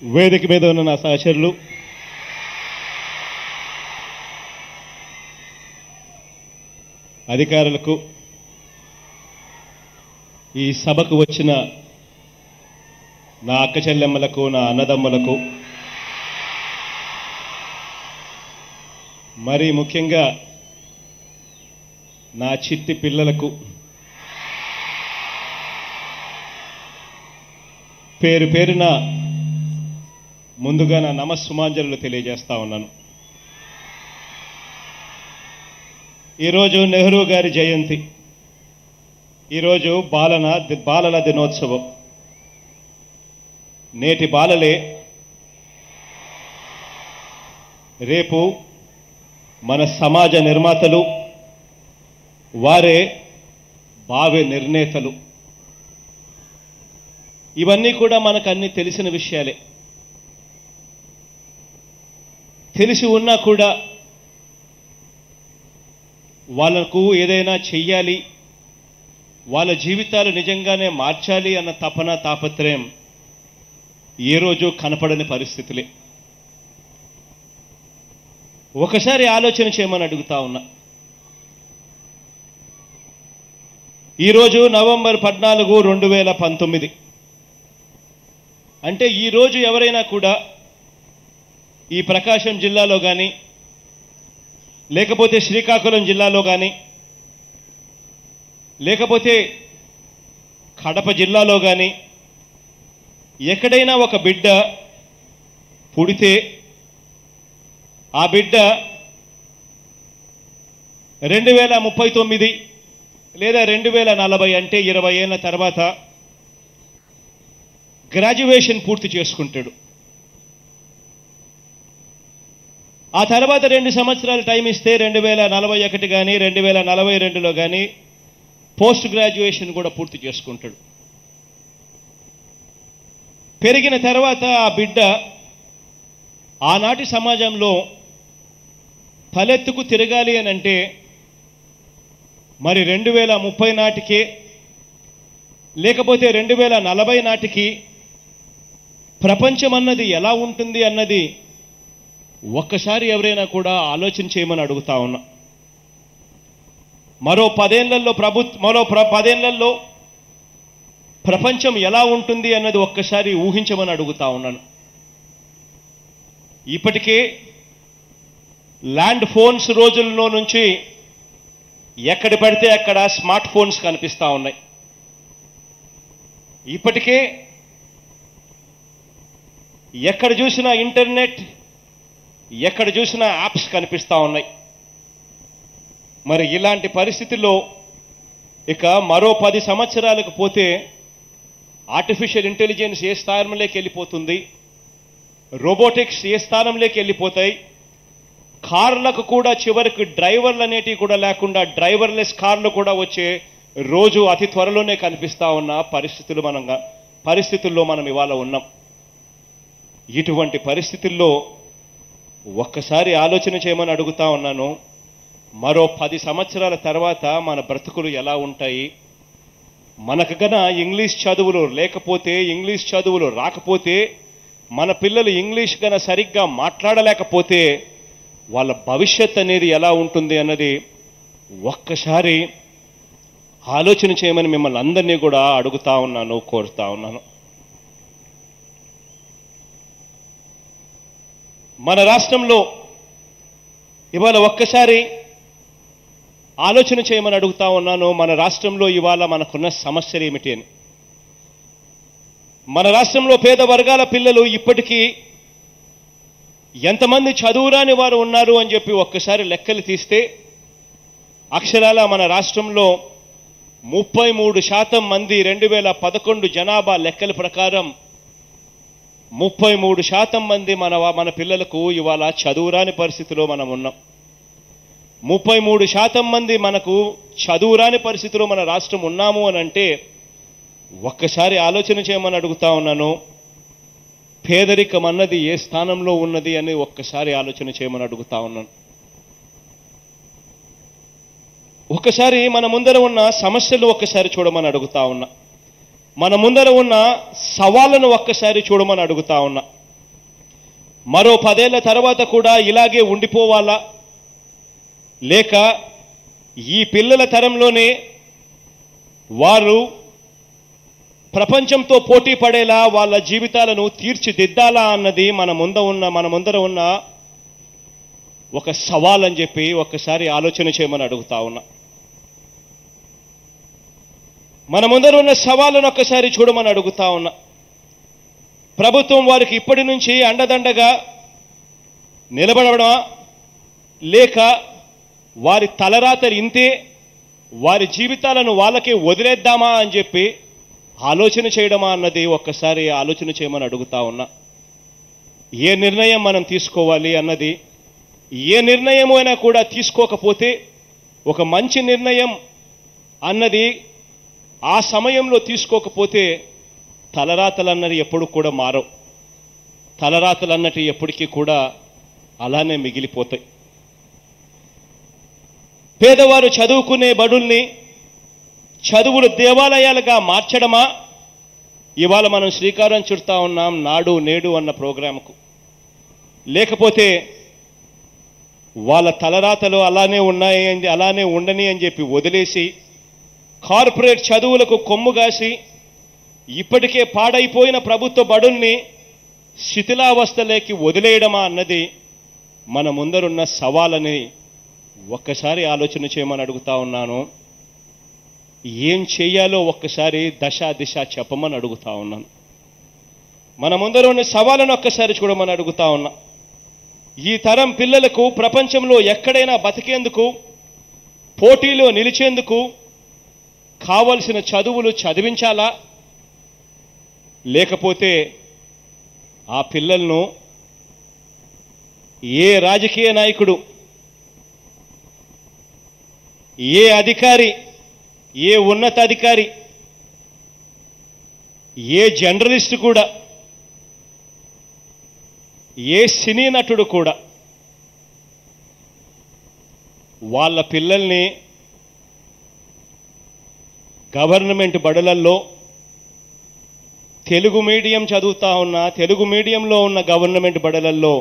వేదిక మీద ఉన్న నా సహచరులు అధికారులకు ఈ సభకు వచ్చిన నా అక్క చెల్లెమ్మలకు నా అన్నదమ్ములకు మరి ముఖ్యంగా నా చిట్టి పిల్లలకు పేరు పేరున ముందుగా నా నమస్సుమాంజలు తెలియజేస్తా ఉన్నాను ఈరోజు నెహ్రూ గారి జయంతి ఈరోజు బాలన బాలల దినోత్సవం నేటి బాలలే రేపు మన సమాజ నిర్మాతలు వారే భావి నిర్ణేతలు ఇవన్నీ కూడా మనకు అన్ని తెలిసిన విషయాలే తెలిసి ఉన్నా కూడా వాళ్ళకు ఏదైనా చెయ్యాలి వాళ్ళ జీవితాలు నిజంగానే మార్చాలి అన్న తపన తాపత్రయం ఏ రోజు కనపడని పరిస్థితులే ఒకసారి ఆలోచన చేయమని అడుగుతా ఉన్నా ఈరోజు నవంబర్ పద్నాలుగు రెండు వేల పంతొమ్మిది అంటే ఈరోజు ఎవరైనా కూడా ఈ ప్రకాశం జిల్లాలో కానీ లేకపోతే శ్రీకాకుళం జిల్లాలో కానీ లేకపోతే కడప జిల్లాలో కానీ ఎక్కడైనా ఒక బిడ్డ పుడితే ఆ బిడ్డ రెండు వేల ముప్పై తొమ్మిది లేదా రెండు వేల నలభై అంటే ఇరవై ఏళ్ళ తర్వాత గ్రాడ్యుయేషన్ పూర్తి చేసుకుంటాడు ఆ తర్వాత రెండు సంవత్సరాలు టైం ఇస్తే రెండు వేల నలభై ఒకటి కానీ రెండు వేల నలభై రెండులో కానీ పోస్ట్ గ్రాడ్యుయేషన్ కూడా పూర్తి చేసుకుంటాడు పెరిగిన తర్వాత ఆ బిడ్డ ఆనాటి సమాజంలో తలెత్తుకు తిరగాలి అని అంటే మరి రెండు వేల ముప్పై నాటికే లేకపోతే రెండు వేల నలభై నాటికి ప్రపంచం అన్నది ఎలా ఉంటుంది అన్నది ఒక్కసారి ఎవరైనా కూడా ఆలోచన చేయమని అడుగుతా ఉన్నా మరో పదేళ్లలో ప్రభుత్వ మరో ప్ర పదేళ్లలో ప్రపంచం ఎలా ఉంటుంది అన్నది ఒక్కసారి ఊహించమని అడుగుతా ఉన్నాను ఇప్పటికే ల్యాండ్ ఫోన్స్ రోజుల్లో నుంచి ఎక్కడ పడితే అక్కడ స్మార్ట్ ఫోన్స్ కనిపిస్తా ఉన్నాయి ఇప్పటికే ఎక్కడ చూసినా ఇంటర్నెట్ ఎక్కడ చూసినా యాప్స్ కనిపిస్తా ఉన్నాయి మరి ఇలాంటి పరిస్థితుల్లో ఇక మరో పది సంవత్సరాలకు పోతే ఆర్టిఫిషియల్ ఇంటెలిజెన్స్ ఏ స్థానంలోకి వెళ్ళిపోతుంది రోబోటిక్స్ ఏ స్థానంలోకి వెళ్ళిపోతాయి కార్లకు కూడా చివరికి డ్రైవర్లు అనేటివి కూడా లేకుండా డ్రైవర్లెస్ కార్లు కూడా వచ్చే రోజు అతి త్వరలోనే కనిపిస్తా ఉన్న పరిస్థితులు మనం పరిస్థితుల్లో మనం ఇవాళ ఉన్నాం ఇటువంటి పరిస్థితుల్లో ఒక్కసారి ఆలోచన చేయమని అడుగుతా ఉన్నాను మరో పది సంవత్సరాల తర్వాత మన బ్రతుకులు ఎలా ఉంటాయి మనకు గన ఇంగ్లీష్ చదువులు లేకపోతే ఇంగ్లీష్ చదువులు రాకపోతే మన పిల్లలు ఇంగ్లీష్ గన సరిగ్గా మాట్లాడలేకపోతే వాళ్ళ భవిష్యత్ అనేది ఎలా ఉంటుంది అన్నది ఒక్కసారి ఆలోచన చేయమని మిమ్మల్ని అందరినీ కూడా అడుగుతా ఉన్నాను కోరుతా ఉన్నాను మన రాష్ట్రంలో ఇవాళ ఒక్కసారి ఆలోచన చేయమని అడుగుతా ఉన్నాను మన రాష్ట్రంలో ఇవాళ మనకున్న సమస్యలు ఏమిటి అని మన రాష్ట్రంలో పేద వర్గాల పిల్లలు ఇప్పటికీ ఎంతమంది చదువురాని వారు ఉన్నారు అని చెప్పి ఒక్కసారి లెక్కలు తీస్తే అక్షరాల మన రాష్ట్రంలో ముప్పై మూడు శాతం మంది రెండు వేల పదకొండు జనాభా లెక్కల ప్రకారం ముప్పై మూడు శాతం మంది మన మన పిల్లలకు ఇవాళ చదువురాని పరిస్థితిలో మనం ఉన్నాం ముప్పై మూడు శాతం మంది మనకు చదువురాని పరిస్థితిలో మన రాష్ట్రం ఉన్నాము అని అంటే ఒక్కసారి ఆలోచన చేయమని అడుగుతా ఉన్నాను పేదరికం అన్నది ఏ స్థానంలో ఉన్నది అని ఒక్కసారి ఆలోచన చేయమని అడుగుతా ఉన్నాను ఒక్కసారి మన ముందర ఉన్న సమస్యలు ఒక్కసారి చూడమని అడుగుతా ఉన్నా మన ముందర ఉన్న సవాళ్ళను ఒక్కసారి చూడమని అడుగుతా ఉన్నా మరో పదేళ్ల తర్వాత కూడా ఇలాగే ఉండిపోవాలా లేక ఈ పిల్లల తరంలోనే వారు ప్రపంచంతో పోటీ పడేలా వాళ్ళ జీవితాలను తీర్చిదిద్దాలా అన్నది మన ముంద ఉన్న మన ముందర ఉన్న ఒక సవాల్ అని చెప్పి ఒక్కసారి ఆలోచన చేయమని అడుగుతా ఉన్నా మన ముందర ఉన్న సవాళ్ళను ఒక్కసారి చూడమని అడుగుతా ఉన్నా ప్రభుత్వం వారికి ఇప్పటి నుంచి అండదండగా నిలబడమా లేక వారి తలరాతలు ఇంతే వారి జీవితాలను వాళ్ళకే వదిలేద్దామా అని చెప్పి ఆలోచన చేయడమా అన్నది ఒక్కసారి ఆలోచన చేయమని అడుగుతా ఉన్నా ఏ నిర్ణయం మనం తీసుకోవాలి అన్నది ఏ నిర్ణయం అయినా కూడా తీసుకోకపోతే ఒక మంచి నిర్ణయం అన్నది ఆ సమయంలో తీసుకోకపోతే తలరాతలు అన్నది ఎప్పుడు కూడా మారవు తలరాతలు అన్నటి ఎప్పటికీ కూడా అలానే మిగిలిపోతాయి పేదవారు చదువుకునే బడుల్ని చదువులు దేవాలయాలుగా మార్చడమా ఇవాళ మనం శ్రీకారం చుడతా ఉన్నాం నాడు నేడు అన్న ప్రోగ్రాంకు లేకపోతే వాళ్ళ తలరాతలు అలానే ఉన్నాయి అని అలానే ఉండని అని చెప్పి వదిలేసి కార్పొరేట్ చదువులకు కొమ్ము కాసి ఇప్పటికే పాడైపోయిన ప్రభుత్వ బడుల్ని శిథిలావస్థలోకి వదిలేయడమా అన్నది మన ముందరున్న సవాలని ఒక్కసారి ఆలోచన చేయమని అడుగుతా ఉన్నాను ఏం చేయాలో ఒక్కసారి దశ దిశ చెప్పమని అడుగుతా ఉన్నాను మన ముందర ఉన్న సవాళ్ళను ఒక్కసారి చూడమని అడుగుతా ఉన్నా ఈ తరం పిల్లలకు ప్రపంచంలో ఎక్కడైనా బతికేందుకు పోటీలో నిలిచేందుకు కావలసిన చదువులు చదివించాలా లేకపోతే ఆ పిల్లలను ఏ రాజకీయ నాయకుడు ఏ అధికారి ఏ ఉన్నతాధికారి ఏ జర్నలిస్ట్ కూడా ఏ సినీ నటుడు కూడా వాళ్ళ పిల్లల్ని గవర్నమెంట్ బడులల్లో తెలుగు మీడియం చదువుతా ఉన్న తెలుగు మీడియంలో ఉన్న గవర్నమెంట్ బడులల్లో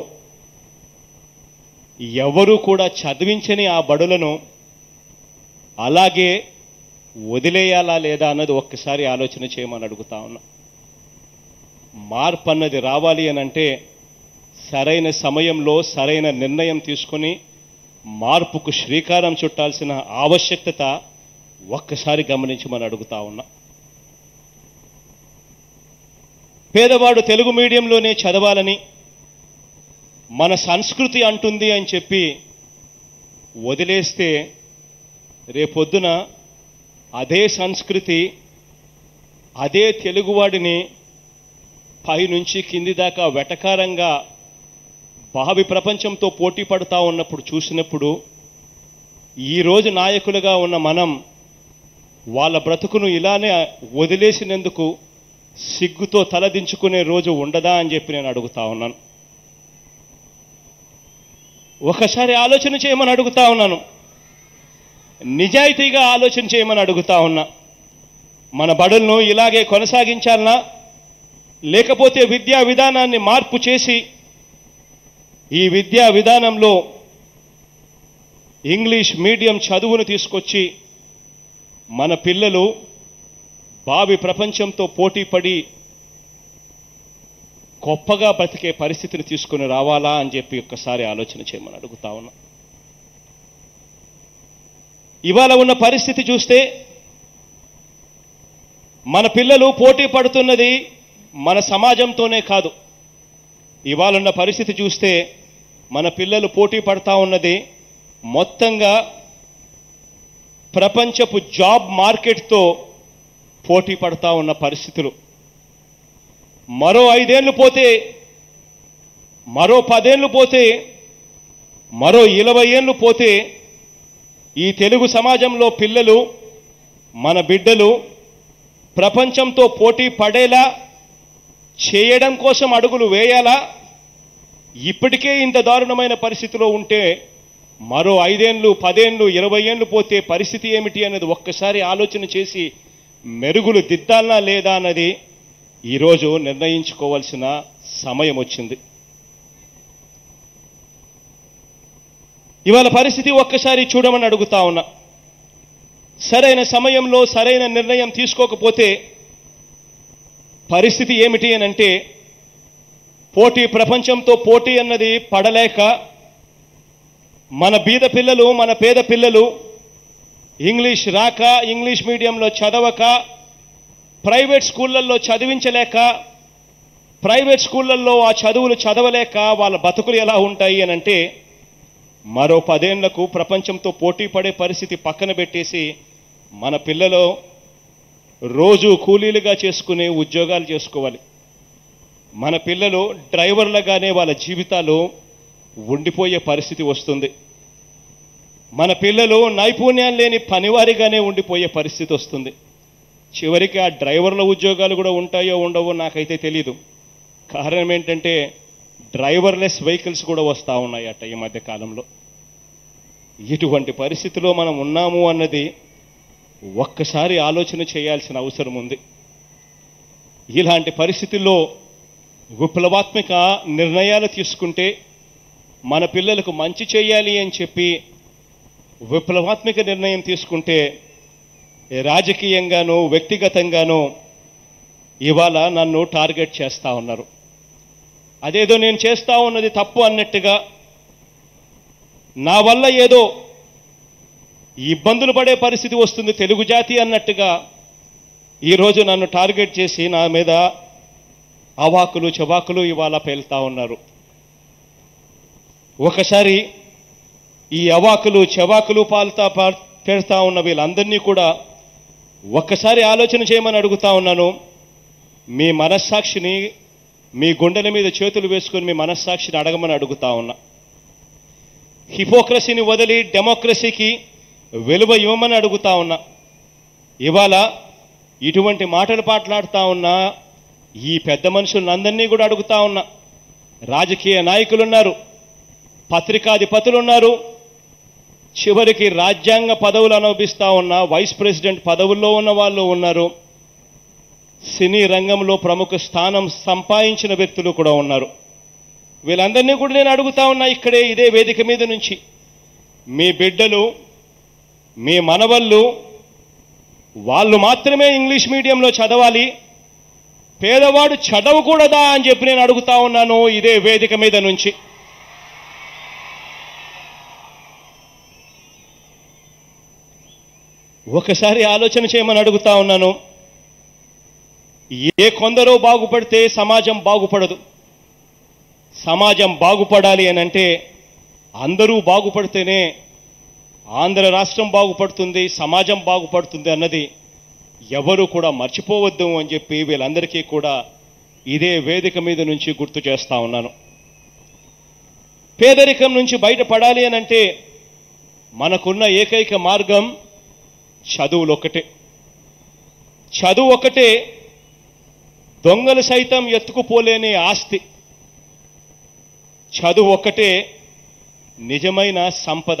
ఎవరు కూడా చదివించని ఆ బడులను అలాగే వదిలేయాలా లేదా అన్నది ఒక్కసారి ఆలోచన చేయమని అడుగుతా ఉన్నా మార్పు అన్నది రావాలి అని అంటే సరైన సమయంలో సరైన నిర్ణయం తీసుకొని మార్పుకు శ్రీకారం చుట్టాల్సిన ఆవశ్యకత ఒక్కసారి గమనించమని అడుగుతా ఉన్నా పేదవాడు తెలుగు మీడియంలోనే చదవాలని మన సంస్కృతి అంటుంది అని చెప్పి వదిలేస్తే రేపొద్దున అదే సంస్కృతి అదే తెలుగువాడిని పైనుంచి కింది దాకా వెటకారంగా భావి ప్రపంచంతో పోటీ పడుతూ ఉన్నప్పుడు చూసినప్పుడు ఈరోజు నాయకులుగా ఉన్న మనం వాళ్ళ బ్రతుకును ఇలానే వదిలేసినందుకు సిగ్గుతో తలదించుకునే రోజు ఉండదా అని చెప్పి నేను అడుగుతా ఉన్నాను ఒకసారి ఆలోచన చేయమని అడుగుతా ఉన్నాను నిజాయితీగా ఆలోచన చేయమని అడుగుతా ఉన్నా మన బడులను ఇలాగే కొనసాగించాలనా లేకపోతే విద్యా విధానాన్ని మార్పు చేసి ఈ విద్యా విధానంలో ఇంగ్లీష్ మీడియం చదువును తీసుకొచ్చి మన పిల్లలు భావి ప్రపంచంతో పోటీ పడి గొప్పగా బ్రతికే పరిస్థితిని తీసుకుని రావాలా అని చెప్పి ఒక్కసారి ఆలోచన చేయమని అడుగుతా ఉన్నా ఇవాళ ఉన్న పరిస్థితి చూస్తే మన పిల్లలు పోటీ పడుతున్నది మన సమాజంతోనే కాదు ఇవాళ ఉన్న పరిస్థితి చూస్తే మన పిల్లలు పోటీ పడతా ఉన్నది మొత్తంగా ప్రపంచపు జాబ్ మార్కెట్తో పోటీ పడతా ఉన్న పరిస్థితులు మరో ఐదేళ్లు పోతే మరో పదేళ్లు పోతే మరో ఇరవై ఏళ్ళు పోతే ఈ తెలుగు సమాజంలో పిల్లలు మన బిడ్డలు ప్రపంచంతో పోటీ పడేలా చేయడం కోసం అడుగులు వేయాలా ఇప్పటికే ఇంత దారుణమైన పరిస్థితిలో ఉంటే మరో ఐదేండ్లు పదేండ్లు ఇరవై ఏళ్ళు పోతే పరిస్థితి ఏమిటి అనేది ఒక్కసారి ఆలోచన చేసి మెరుగులు దిద్దాలనా లేదా అన్నది ఈరోజు నిర్ణయించుకోవాల్సిన సమయం వచ్చింది ఇవాళ పరిస్థితి ఒక్కసారి చూడమని అడుగుతా ఉన్నా సరైన సమయంలో సరైన నిర్ణయం తీసుకోకపోతే పరిస్థితి ఏమిటి అని అంటే పోటీ ప్రపంచంతో పోటీ అన్నది పడలేక మన బీద పిల్లలు మన పేద పిల్లలు ఇంగ్లీష్ రాక ఇంగ్లీష్ మీడియంలో చదవక ప్రైవేట్ స్కూళ్ళల్లో చదివించలేక ప్రైవేట్ స్కూళ్ళల్లో ఆ చదువులు చదవలేక వాళ్ళ బతుకులు ఎలా ఉంటాయి అని అంటే మరో పదేళ్లకు ప్రపంచంతో పోటీ పడే పరిస్థితి పక్కన పెట్టేసి మన పిల్లలు రోజు కూలీలుగా చేసుకునే ఉద్యోగాలు చేసుకోవాలి మన పిల్లలు డ్రైవర్లుగానే వాళ్ళ జీవితాలు ఉండిపోయే పరిస్థితి వస్తుంది మన పిల్లలు నైపుణ్యం లేని పనివారిగానే ఉండిపోయే పరిస్థితి వస్తుంది చివరికి ఆ డ్రైవర్ల ఉద్యోగాలు కూడా ఉంటాయో ఉండవో నాకైతే తెలీదు కారణం ఏంటంటే డ్రైవర్లెస్ వెహికల్స్ కూడా వస్తూ ఉన్నాయట ఈ మధ్య కాలంలో ఇటువంటి పరిస్థితిలో మనం ఉన్నాము అన్నది ఒక్కసారి ఆలోచన చేయాల్సిన అవసరం ఉంది ఇలాంటి పరిస్థితుల్లో విప్లవాత్మక నిర్ణయాలు తీసుకుంటే మన పిల్లలకు మంచి చేయాలి అని చెప్పి విప్లవాత్మక నిర్ణయం తీసుకుంటే రాజకీయంగానూ వ్యక్తిగతంగానూ ఇవాళ నన్ను టార్గెట్ చేస్తా ఉన్నారు అదేదో నేను చేస్తా ఉన్నది తప్పు అన్నట్టుగా నా వల్ల ఏదో ఇబ్బందులు పడే పరిస్థితి వస్తుంది తెలుగు జాతి అన్నట్టుగా ఈరోజు నన్ను టార్గెట్ చేసి నా మీద అవాకులు చవాకులు ఇవాళ పేలుతా ఉన్నారు ఒకసారి ఈ అవాకులు చవాకులు పాల్తా పా- పెడతా ఉన్న వీళ్ళందరినీ కూడా ఒక్కసారి ఆలోచన చేయమని అడుగుతా ఉన్నాను మీ మనస్సాక్షిని మీ గుండెల మీద చేతులు వేసుకొని మీ మనస్సాక్షిని అడగమని అడుగుతా ఉన్నా హిపోక్రసీని వదిలి డెమోక్రసీకి విలువ ఇవ్వమని అడుగుతా ఉన్నా ఇవాళ ఇటువంటి మాటలు మాట్లాడుతా ఉన్నా ఈ పెద్ద మనుషులందరినీ కూడా అడుగుతా ఉన్నా రాజకీయ నాయకులున్నారు పత్రికాధిపతులు ఉన్నారు చివరికి రాజ్యాంగ పదవులు అనుభవిస్తా ఉన్న వైస్ ప్రెసిడెంట్ పదవుల్లో ఉన్న వాళ్ళు ఉన్నారు సినీ రంగంలో ప్రముఖ స్థానం సంపాదించిన వ్యక్తులు కూడా ఉన్నారు వీళ్ళందరినీ కూడా నేను అడుగుతా ఉన్నా ఇక్కడే ఇదే వేదిక మీద నుంచి మీ బిడ్డలు మీ మనవళ్ళు వాళ్ళు మాత్రమే ఇంగ్లీష్ మీడియంలో చదవాలి పేదవాడు చదవకూడదా అని చెప్పి నేను అడుగుతా ఉన్నాను ఇదే వేదిక మీద నుంచి ఒకసారి ఆలోచన చేయమని అడుగుతా ఉన్నాను ఏ కొందరో బాగుపడితే సమాజం బాగుపడదు సమాజం బాగుపడాలి అని అంటే అందరూ బాగుపడితేనే ఆంధ్ర రాష్ట్రం బాగుపడుతుంది సమాజం బాగుపడుతుంది అన్నది ఎవరు కూడా మర్చిపోవద్దు అని చెప్పి వీళ్ళందరికీ కూడా ఇదే వేదిక మీద నుంచి గుర్తు చేస్తా ఉన్నాను పేదరికం నుంచి బయటపడాలి అని అంటే మనకున్న ఏకైక మార్గం చదువులు ఒక్కటే చదువు ఒకటే దొంగలు సైతం ఎత్తుకుపోలేని ఆస్తి చదువు ఒక్కటే నిజమైన సంపద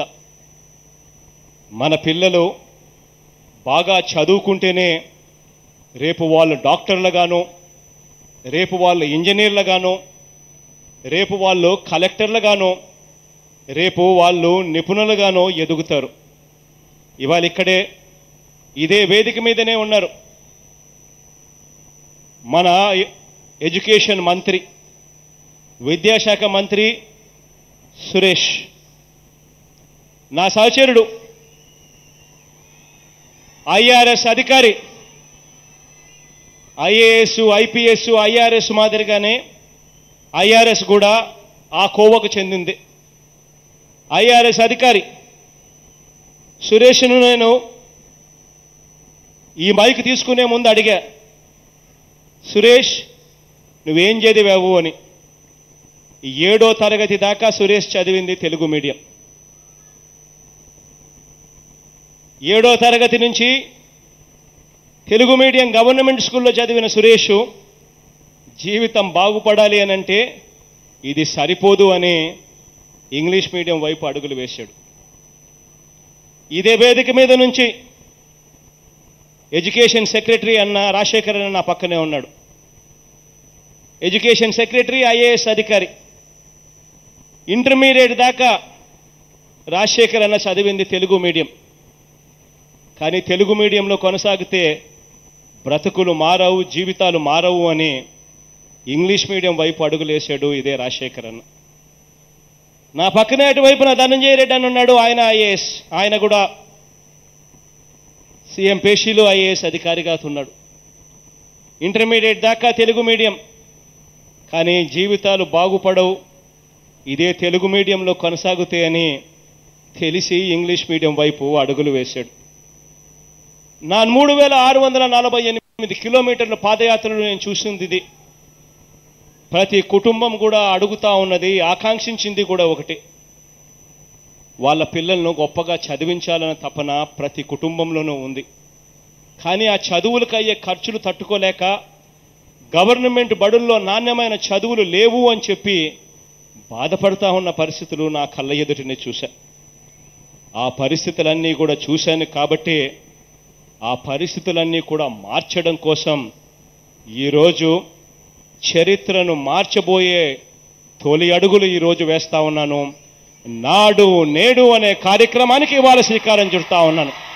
మన పిల్లలు బాగా చదువుకుంటేనే రేపు వాళ్ళు డాక్టర్లుగాను రేపు వాళ్ళు ఇంజనీర్లుగాను రేపు వాళ్ళు కలెక్టర్లుగాను రేపు వాళ్ళు నిపుణులుగాను ఎదుగుతారు ఇవాళ ఇక్కడే ఇదే వేదిక మీదనే ఉన్నారు మన ఎడ్యుకేషన్ మంత్రి విద్యాశాఖ మంత్రి సురేష్ నా సహచరుడు ఐఆర్ఎస్ అధికారి ఐఏఎస్ ఐపీఎస్ ఐఆర్ఎస్ మాదిరిగానే ఐఆర్ఎస్ కూడా ఆ కోవకు చెందింది ఐఆర్ఎస్ అధికారి సురేష్ను నేను ఈ మైక్ తీసుకునే ముందు అడిగా సురేష్ నువ్వేం చదివావు అని ఏడో తరగతి దాకా సురేష్ చదివింది తెలుగు మీడియం ఏడో తరగతి నుంచి తెలుగు మీడియం గవర్నమెంట్ స్కూల్లో చదివిన సురేష్ జీవితం బాగుపడాలి అని అంటే ఇది సరిపోదు అని ఇంగ్లీష్ మీడియం వైపు అడుగులు వేశాడు ఇదే వేదిక మీద నుంచి ఎడ్యుకేషన్ సెక్రటరీ అన్న రాజశేఖర్ అన్న నా పక్కనే ఉన్నాడు ఎడ్యుకేషన్ సెక్రటరీ ఐఏఎస్ అధికారి ఇంటర్మీడియట్ దాకా రాజశేఖర్ అన్న చదివింది తెలుగు మీడియం కానీ తెలుగు మీడియంలో కొనసాగితే బ్రతుకులు మారవు జీవితాలు మారవు అని ఇంగ్లీష్ మీడియం వైపు అడుగులేశాడు ఇదే రాజశేఖర్ అన్న నా పక్కనే అటువైపున ధనంజయ రెడ్డి అని ఉన్నాడు ఆయన ఐఏఎస్ ఆయన కూడా సీఎం పేషీలో ఐఏఎస్ అధికారిగా ఉన్నాడు ఇంటర్మీడియట్ దాకా తెలుగు మీడియం కానీ జీవితాలు బాగుపడవు ఇదే తెలుగు మీడియంలో కొనసాగుతాయని తెలిసి ఇంగ్లీష్ మీడియం వైపు అడుగులు వేశాడు నా మూడు వేల ఆరు వందల నలభై ఎనిమిది కిలోమీటర్ల పాదయాత్రలు నేను చూసింది ఇది ప్రతి కుటుంబం కూడా అడుగుతా ఉన్నది ఆకాంక్షించింది కూడా ఒకటి వాళ్ళ పిల్లలను గొప్పగా చదివించాలన్న తపన ప్రతి కుటుంబంలోనూ ఉంది కానీ ఆ చదువులకు అయ్యే ఖర్చులు తట్టుకోలేక గవర్నమెంట్ బడుల్లో నాణ్యమైన చదువులు లేవు అని చెప్పి బాధపడతా ఉన్న పరిస్థితులు నా కళ్ళ ఎదుటినే చూశా ఆ పరిస్థితులన్నీ కూడా చూశాను కాబట్టి ఆ పరిస్థితులన్నీ కూడా మార్చడం కోసం ఈరోజు చరిత్రను మార్చబోయే తొలి అడుగులు ఈరోజు వేస్తా ఉన్నాను నాడు నేడు అనే కార్యక్రమానికి ఇవాళ శ్రీకారం చుడతా ఉన్నాను